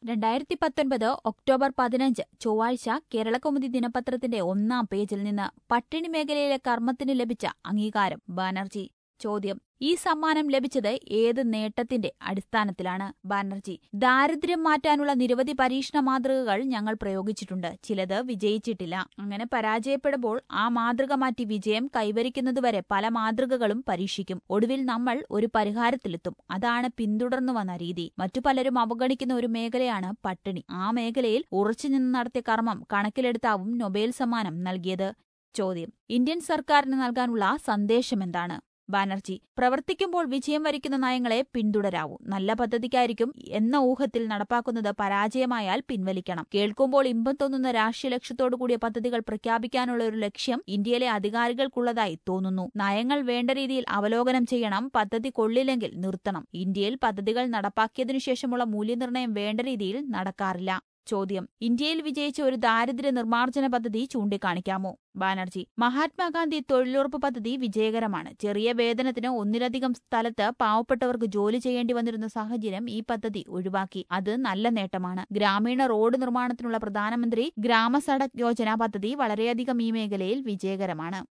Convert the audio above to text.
രണ്ടായിരത്തി പത്തൊൻപത് ഒക്ടോബർ പതിനഞ്ച് ചൊവ്വാഴ്ച കേരളകൗമുദി ദിനപത്രത്തിന്റെ ഒന്നാം പേജിൽ നിന്ന് പട്ടിണി മേഖലയിലെ കർമ്മത്തിന് ലഭിച്ച അംഗീകാരം ബാനർജി ചോദ്യം ഈ സമ്മാനം ലഭിച്ചത് ഏത് നേട്ടത്തിന്റെ അടിസ്ഥാനത്തിലാണ് ബാനർജി ദാരിദ്ര്യം മാറ്റാനുള്ള നിരവധി പരീക്ഷണ മാതൃകകൾ ഞങ്ങൾ പ്രയോഗിച്ചിട്ടുണ്ട് ചിലത് വിജയിച്ചിട്ടില്ല അങ്ങനെ പരാജയപ്പെടുമ്പോൾ ആ മാതൃക മാറ്റി വിജയം കൈവരിക്കുന്നതുവരെ പല മാതൃകകളും പരീക്ഷിക്കും ഒടുവിൽ നമ്മൾ ഒരു പരിഹാരത്തിലെത്തും അതാണ് പിന്തുടർന്നു വന്ന രീതി മറ്റു പലരും അവഗണിക്കുന്ന ഒരു മേഖലയാണ് പട്ടിണി ആ മേഖലയിൽ ഉറച്ചുനിന്ന് നടത്തിയ കർമ്മം കണക്കിലെടുത്താവും നൊബേൽ സമ്മാനം നൽകിയത് ചോദ്യം ഇന്ത്യൻ സർക്കാരിന് നൽകാനുള്ള സന്ദേശമെന്താണ് ബാനർജി പ്രവർത്തിക്കുമ്പോൾ വിജയം വരിക്കുന്ന നയങ്ങളെ പിന്തുടരാവൂ നല്ല പദ്ധതിക്കായിരിക്കും എന്ന ഊഹത്തിൽ നടപ്പാക്കുന്നത് പരാജയമായാൽ പിൻവലിക്കണം കേൾക്കുമ്പോൾ ഇമ്പം തോന്നുന്ന രാഷ്ട്രീയ ലക്ഷ്യത്തോടു കൂടിയ പദ്ധതികൾ പ്രഖ്യാപിക്കാനുള്ള ഒരു ലക്ഷ്യം ഇന്ത്യയിലെ അധികാരികൾക്കുള്ളതായി തോന്നുന്നു നയങ്ങൾ വേണ്ട രീതിയിൽ അവലോകനം ചെയ്യണം പദ്ധതി കൊള്ളില്ലെങ്കിൽ നിർത്തണം ഇന്ത്യയിൽ പദ്ധതികൾ നടപ്പാക്കിയതിനു ശേഷമുള്ള മൂല്യനിർണ്ണയം വേണ്ട രീതിയിൽ നടക്കാറില്ല ചോദ്യം ഇന്ത്യയിൽ വിജയിച്ച ഒരു ദാരിദ്ര്യ നിർമ്മാർജ്ജന പദ്ധതി ചൂണ്ടിക്കാണിക്കാമോ ബാനർജി മഹാത്മാഗാന്ധി തൊഴിലുറപ്പ് പദ്ധതി വിജയകരമാണ് ചെറിയ വേതനത്തിന് ഒന്നിലധികം സ്ഥലത്ത് പാവപ്പെട്ടവർക്ക് ജോലി ചെയ്യേണ്ടി വന്നിരുന്ന സാഹചര്യം ഈ പദ്ധതി ഒഴിവാക്കി അത് നല്ല നേട്ടമാണ് ഗ്രാമീണ റോഡ് നിർമ്മാണത്തിനുള്ള പ്രധാനമന്ത്രി ഗ്രാമ സഡക് യോജന പദ്ധതി വളരെയധികം ഈ മേഖലയിൽ വിജയകരമാണ്